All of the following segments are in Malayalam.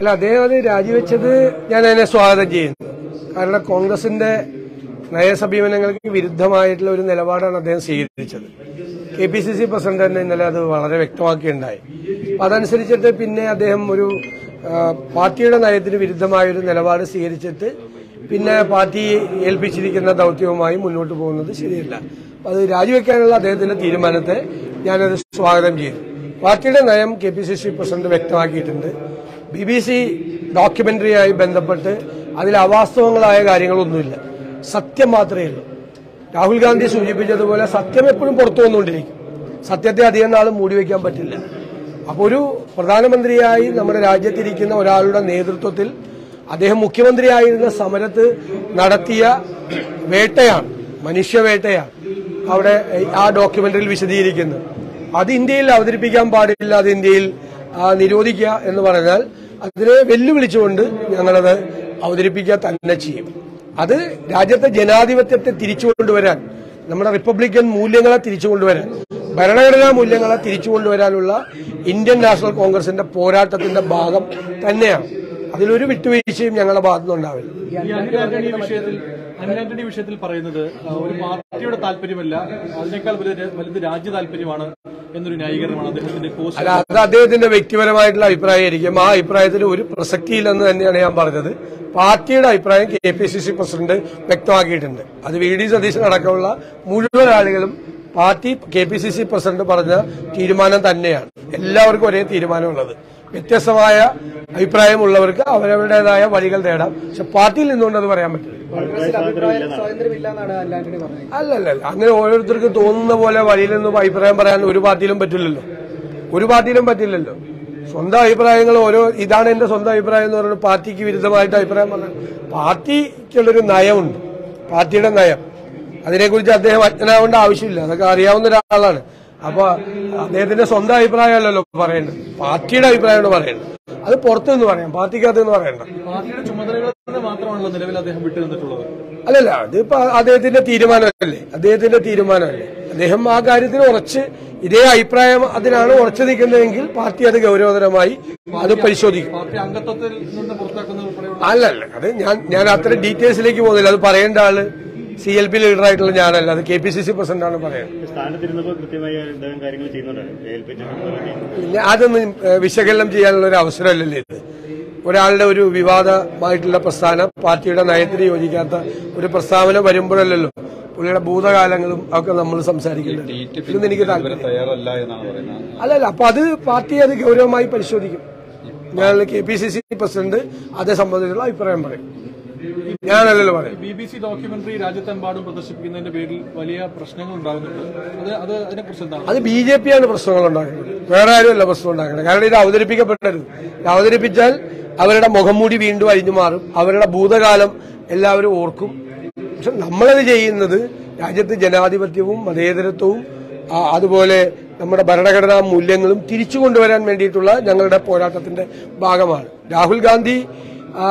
അല്ല അദ്ദേഹം അത് രാജിവെച്ചത് ഞാൻ അതിനെ സ്വാഗതം ചെയ്യുന്നു കാരണം കോൺഗ്രസിന്റെ നയസമീപനങ്ങൾക്ക് വിരുദ്ധമായിട്ടുള്ള ഒരു നിലപാടാണ് അദ്ദേഹം സ്വീകരിച്ചത് K P C C president തന്നെ ഇന്നലെ അത് വളരെ വ്യക്തമാക്കിയുണ്ടായി അപ്പൊ അതനുസരിച്ചിട്ട് പിന്നെ അദ്ദേഹം ഒരു ആ, പാർട്ടിയുടെ നയത്തിന് വിരുദ്ധമായ ഒരു നിലപാട് സ്വീകരിച്ചിട്ട് പിന്നെ പാർട്ടി ഏൽപ്പിച്ചിരിക്കുന്ന ദൗത്യവുമായി മുന്നോട്ട് പോകുന്നത് ശരിയല്ല അപ്പൊ അത് രാജിവെക്കാനുള്ള അദ്ദേഹത്തിന്റെ തീരുമാനത്തെ ഞാനത് സ്വാഗതം ചെയ്യുന്നു പാർട്ടിയുടെ നയം K P C C president വ്യക്തമാക്കിയിട്ടുണ്ട് ബി ബി സി ഡോക്യുമെന്ററിയായി ബന്ധപ്പെട്ട് അതിൽ അവാസ്തവങ്ങളായ കാര്യങ്ങളൊന്നുമില്ല സത്യം മാത്രമേ ഉള്ളൂ രാഹുൽ ഗാന്ധി സൂചിപ്പിച്ചതുപോലെ സത്യം എപ്പോഴും പുറത്തു വന്നുകൊണ്ടിരിക്കും സത്യത്തെ അധികം നാൾ മൂടി വയ്ക്കാൻ പറ്റില്ല അപ്പോൾ ഒരു പ്രധാനമന്ത്രിയായി നമ്മുടെ രാജ്യത്തിരിക്കുന്ന ഒരാളുടെ നേതൃത്വത്തിൽ അദ്ദേഹം മുഖ്യമന്ത്രിയായിരുന്ന സമരത്ത് നടത്തിയ വേട്ടയാണ് മനുഷ്യവേട്ടയാണ് അവിടെ ആ ഡോക്യുമെന്ററിയിൽ വിശദീകരിക്കുന്നത് അത് ഇന്ത്യയിൽ അവതരിപ്പിക്കാൻ പാടില്ല അത് ഇന്ത്യയിൽ ആ, നിരോധിക്കുക എന്ന് പറഞ്ഞാൽ അതിനെ വെല്ലുവിളിച്ചുകൊണ്ട് ഞങ്ങളത് അവതരിപ്പിക്കുക തന്നെ ചെയ്യും അത് രാജ്യത്തെ ജനാധിപത്യത്തെ തിരിച്ചു കൊണ്ടുവരാൻ നമ്മുടെ റിപ്പബ്ലിക്കൻ മൂല്യങ്ങളെ തിരിച്ചു കൊണ്ടുവരാൻ ഭരണഘടനാ മൂല്യങ്ങളെ തിരിച്ചു കൊണ്ടുവരാനുള്ള ഇന്ത്യൻ നാഷണൽ കോൺഗ്രസിന്റെ പോരാട്ടത്തിന്റെ ഭാഗം തന്നെയാണ് അതിലൊരു വിട്ടുവീഴ്ചയും ഞങ്ങളുടെ ഭാഗത്തുനിന്നുണ്ടാവില്ല ഈ അനിൽ ആന്റണി വിഷയത്തിൽ അനിൽ ആന്റണി വിഷയത്തിൽ പറയുന്നത് ആ, ഒരു പാർട്ടിയുടെ താല്പര്യമല്ല അതിനേക്കാൾ വലുത് വലുത് രാജ്യ താല്പര്യമാണ് എന്നൊരു ന്യായീകരണമാണ് അദ്ദേഹത്തിന്റെ പോസ്റ്റ് അല്ല അത് അദ്ദേഹത്തിന്റെ വ്യക്തിപരമായിട്ടുള്ള അഭിപ്രായമായിരിക്കും ആ അഭിപ്രായത്തിന് ഒരു പ്രസക്തിയില്ലെന്ന് തന്നെയാണ് ഞാൻ പറഞ്ഞത് പാർട്ടിയുടെ അഭിപ്രായം K P C C president വ്യക്തമാക്കിയിട്ടുണ്ട് അത് വി ഡി സതീശൻ അടക്കമുള്ള മുഴുവൻ ആളുകളും party K P C C president പറഞ്ഞ തീരുമാനം തന്നെയാണ് എല്ലാവർക്കും ഒരേ തീരുമാനമുള്ളത് വ്യത്യസ്തമായ അഭിപ്രായമുള്ളവർക്ക് അവരവരുടേതായ വഴികൾ തേടാം പക്ഷെ പാർട്ടിയിൽ നിന്നുകൊണ്ട് അത് പറയാൻ പറ്റില്ല കോൺഗ്രസിൽ അഭിപ്രായ സ്വാതന്ത്ര്യമില്ല എന്നാണ് അനിൽ ആന്റണി പറഞ്ഞത് അല്ലല്ല അങ്ങനെ ഓരോരുത്തർക്ക് തോന്നുന്ന പോലെ വഴിയിൽ നിന്നും അഭിപ്രായം പറയാൻ ഒരു പാർട്ടിയിലും പറ്റില്ലല്ലോ ഒരു പാർട്ടിയിലും പറ്റില്ലല്ലോ സ്വന്തം അഭിപ്രായങ്ങൾ ഓരോ ഇതാണ് എന്റെ സ്വന്തം അഭിപ്രായം എന്ന് പറയുന്നത് പാർട്ടിക്ക് വിരുദ്ധമായിട്ട് അഭിപ്രായം പറഞ്ഞാൽ പാർട്ടിക്കുള്ളൊരു നയമുണ്ട് പാർട്ടിയുടെ നയം അതിനെക്കുറിച്ച് അദ്ദേഹം അജ്ഞനാവേണ്ട ആവശ്യമില്ല അതൊക്കെ അറിയാവുന്ന ഒരാളാണ് അപ്പൊ അദ്ദേഹത്തിന്റെ സ്വന്തം അഭിപ്രായമല്ലല്ലോ പറയേണ്ടത് പാർട്ടിയുടെ അഭിപ്രായമാണ് പറയേണ്ടത് അത് പുറത്തു നിന്ന് പറയാം പാർട്ടിക്കകത്ത് നിന്ന് പറയണ്ട പാർട്ടിയുടെ ചുമതലകളിൽ നിന്ന് മാത്രമാണല്ലോ നിലവിൽ അദ്ദേഹം വിട്ടുനിന്നിട്ടുള്ളത് അല്ലല്ല അതിപ്പോ അദ്ദേഹത്തിന്റെ തീരുമാനമല്ലേ അദ്ദേഹത്തിന്റെ തീരുമാനമല്ലേ അദ്ദേഹം ആ കാര്യത്തിൽ ഉറച്ച് ഇതേ അഭിപ്രായം അതിനാണ് ഉറച്ചു നിൽക്കുന്നതെങ്കിൽ പാർട്ടി അത് ഗൗരവതരമായി അത് പരിശോധിക്കും പാർട്ടി അംഗത്വത്തിൽ നിന്ന് പുറത്താക്കുന്നത് ഉൾപ്പെടെയുള്ള അല്ലല്ല അത് ഞാൻ ഞാൻ അത്ര ഡീറ്റെയിൽസിലേക്ക് പോകുന്നില്ല അത് പറയേണ്ട ആള് സി എൽ പി ലീഡറായിട്ടുള്ള ഞാനല്ല അത് കെ പി സി സി പ്രസിഡന്റാണ് പറയുന്നത് സ്ഥാനത്തിരുന്നപ്പോൾ കൃത്യമായി അദ്ദേഹം കാര്യങ്ങൾ ചെയ്യുന്നുണ്ട് ഏൽപ്പിച്ചിട്ടുള്ള പിന്നെ അതൊന്നും ഏഹ്, വിശകലനം ചെയ്യാനുള്ള ഒരു അവസരമല്ലല്ലോ ഇത് ഒരാളുടെ ഒരു വിവാദമായിട്ടുള്ള പ്രസ്ഥാനം പാർട്ടിയുടെ നയത്തിന് യോജിക്കാത്ത ഒരു പ്രസ്താവന വരുമ്പോഴല്ലല്ലോ പുള്ളിയുടെ ഭൂതകാലങ്ങളും ഒക്കെ നമ്മൾ സംസാരിക്കുന്നുണ്ട് ഇതൊന്നും എനിക്ക് താല്പര്യം തയ്യാറല്ല എന്നാണ് പറയുന്നത് അല്ലല്ല അപ്പൊ അത് പാർട്ടി അത് ഗൗരവമായി പരിശോധിക്കും ഞാൻ K P C C president അതേ സംബന്ധിച്ചുള്ള അഭിപ്രായം പറയും ഞാനല്ലല്ലോ പറയും ബി ബി സി ഡോക്യുമെന്ററി രാജ്യത്തെമ്പാടും പ്രദർശിപ്പിക്കുന്നതിന്റെ പേരിൽ വലിയ പ്രശ്നങ്ങൾ ഉണ്ടാകുന്നുണ്ട് അത് അത് അതിനെക്കുറിച്ച് എന്താണ് അത് ബി ജെ പിയാണ് പ്രശ്നങ്ങൾ ഉണ്ടാക്കുന്നത് വേറെ ആരുമല്ല പ്രശ്നം ഉണ്ടാക്കുന്നത് കാരണം ഇത് അവതരിപ്പിക്കപ്പെട്ടത് ഇത് അവതരിപ്പിച്ചാൽ അവരുടെ മുഖംമൂടി വീണ്ടും അഴിഞ്ഞു മാറും അവരുടെ ഭൂതകാലം എല്ലാവരും ഓർക്കും പക്ഷെ നമ്മളത് ചെയ്യുന്നത് രാജ്യത്ത് ജനാധിപത്യവും മതേതരത്വവും ആ, അതുപോലെ നമ്മുടെ ഭരണഘടനാ മൂല്യങ്ങളും തിരിച്ചു കൊണ്ടുവരാൻ വേണ്ടിയിട്ടുള്ള ഞങ്ങളുടെ പോരാട്ടത്തിന്റെ ഭാഗമാണ് രാഹുൽ ഗാന്ധി ആ,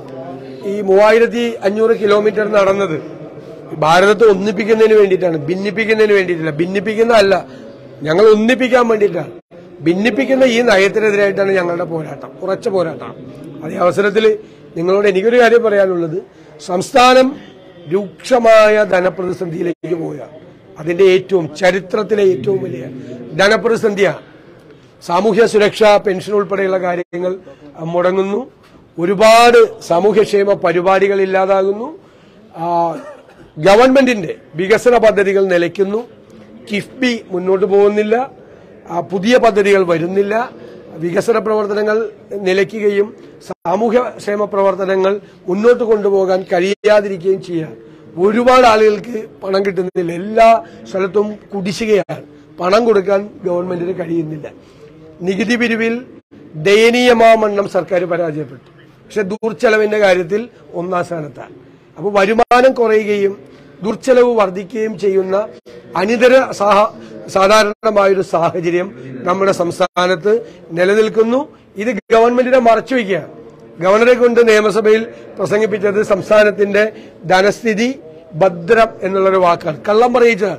ഈ മൂവായിരത്തി അഞ്ഞൂറ് കിലോമീറ്റർ നടന്നത് ഭാരതത്തെ ഒന്നിപ്പിക്കുന്നതിന് വേണ്ടിയിട്ടാണ് ഭിന്നിപ്പിക്കുന്നതിന് വേണ്ടിയിട്ടില്ല ഭിന്നിപ്പിക്കുന്നതല്ല ഞങ്ങൾ ഒന്നിപ്പിക്കാൻ വേണ്ടിയിട്ടാണ് ഭിന്നിപ്പിക്കുന്ന ഈ നയത്തിനെതിരായിട്ടാണ് ഞങ്ങളുടെ പോരാട്ടം ഉറച്ച പോരാട്ടം അതേ അവസരത്തിൽ നിങ്ങളോട് എനിക്കൊരു കാര്യം പറയാനുള്ളത് സംസ്ഥാനം രൂക്ഷമായ ധനപ്രതിസന്ധിയിലേക്ക് പോവുകയാണ് അതിന്റെ ഏറ്റവും ചരിത്രത്തിലെ ഏറ്റവും വലിയ ധനപ്രതിസന്ധിയാണ് സാമൂഹ്യ സുരക്ഷ പെൻഷൻ ഉൾപ്പെടെയുള്ള കാര്യങ്ങൾ അഹ്, മുടങ്ങുന്നു ഒരുപാട് സാമൂഹ്യക്ഷേമ പരിപാടികൾ ഇല്ലാതാകുന്നു ആ, ഗവൺമെന്റിന്റെ വികസന പദ്ധതികൾ നിലയ്ക്കുന്നു കിഫ്ബി മുന്നോട്ട് പോകുന്നില്ല ആ, പുതിയ പദ്ധതികൾ വരുന്നില്ല വികസന പ്രവർത്തനങ്ങൾ നിലയ്ക്കുകയും സാമൂഹ്യക്ഷേമ പ്രവർത്തനങ്ങൾ മുന്നോട്ട് കൊണ്ടുപോകാൻ കഴിയാതിരിക്കുകയും ചെയ്യാം ഒരുപാട് ആളുകൾക്ക് പണം കിട്ടുന്നില്ല എല്ലാ സ്ഥലത്തും കുടിശ്ശികയാണ് പണം കൊടുക്കാൻ ഗവൺമെന്റിന് കഴിയുന്നില്ല നികുതി പിരിവിൽ ദയനീയമാവണ്ണം സർക്കാർ പരാജയപ്പെട്ടു പക്ഷെ ദൂർച്ചെലവിന്റെ കാര്യത്തിൽ ഒന്നാം സ്ഥാനത്താണ് അപ്പോൾ വരുമാനം കുറയുകയും ദുർച്ചെലവ് വർദ്ധിക്കുകയും ചെയ്യുന്ന അനിതര സാഹ സാധാരണമായൊരു സാഹചര്യം നമ്മുടെ സംസ്ഥാനത്ത് നിലനിൽക്കുന്നു ഇത് ഗവൺമെന്റിനെ മറച്ചുവെക്കുകയാണ് ഗവർണറെ കൊണ്ട് നിയമസഭയിൽ പ്രസംഗിപ്പിച്ചത് സംസ്ഥാനത്തിന്റെ ധനസ്ഥിതി ഭദ്രം എന്നുള്ളൊരു വാക്കാണ് കള്ളം പറയിച്ചതാണ്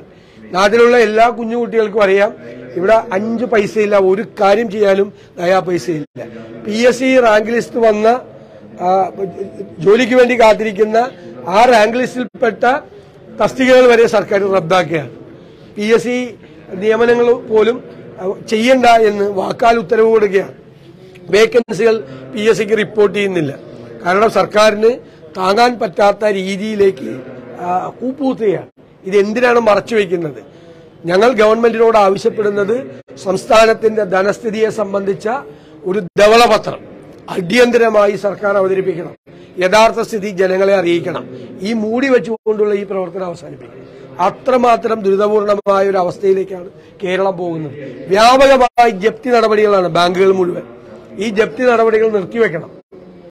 നാട്ടിലുള്ള എല്ലാ കുഞ്ഞു കുട്ടികൾക്കും അറിയാം ഇവിടെ അഞ്ച് പൈസയില്ല ഒരു കാര്യം ചെയ്യാനും നയാ പൈസയില്ല P S C rank list വന്ന ആ, ജോലിക്ക് വേണ്ടി കാത്തിരിക്കുന്ന ആ റാങ്ക് ലിസ്റ്റിൽപ്പെട്ട തസ്തികകൾ വരെ സർക്കാർ റദ്ദാക്കുകയാണ് പി എസ് സി നിയമനങ്ങൾ പോലും ആ, ചെയ്യണ്ട എന്ന് വാക്കാൽ ഉത്തരവ് കൊടുക്കുകയാണ് വേക്കൻസികൾ പി എസ് സിക്ക് റിപ്പോർട്ട് ചെയ്യുന്നില്ല കാരണം സർക്കാരിന് താങ്ങാൻ പറ്റാത്ത രീതിയിലേക്ക് ആ, കൂപ്പൂത്തുകയാണ് ഇത് എന്തിനാണ് മറച്ചു വയ്ക്കുന്നത് ഞങ്ങൾ ഗവൺമെന്റിനോട് ആവശ്യപ്പെടുന്നത് സംസ്ഥാനത്തിന്റെ ധനസ്ഥിതിയെ സംബന്ധിച്ച ഒരു ധവളപത്രം അടിയന്തരമായി സർക്കാർ അവതരിപ്പിക്കണം യഥാർത്ഥ സ്ഥിതി ജനങ്ങളെ അറിയിക്കണം ഈ മൂടി വെച്ചുകൊണ്ടുള്ള ഈ പ്രവർത്തനം അവസാനിപ്പിക്കണം അത്രമാത്രം ദുരിതപൂർണമായ ഒരു അവസ്ഥയിലേക്കാണ് കേരളം പോകുന്നത് വ്യാപകമായി ജപ്തി നടപടികളാണ് ബാങ്കുകൾ മുഴുവൻ ഈ ജപ്തി നടപടികൾ നിർത്തിവെക്കണം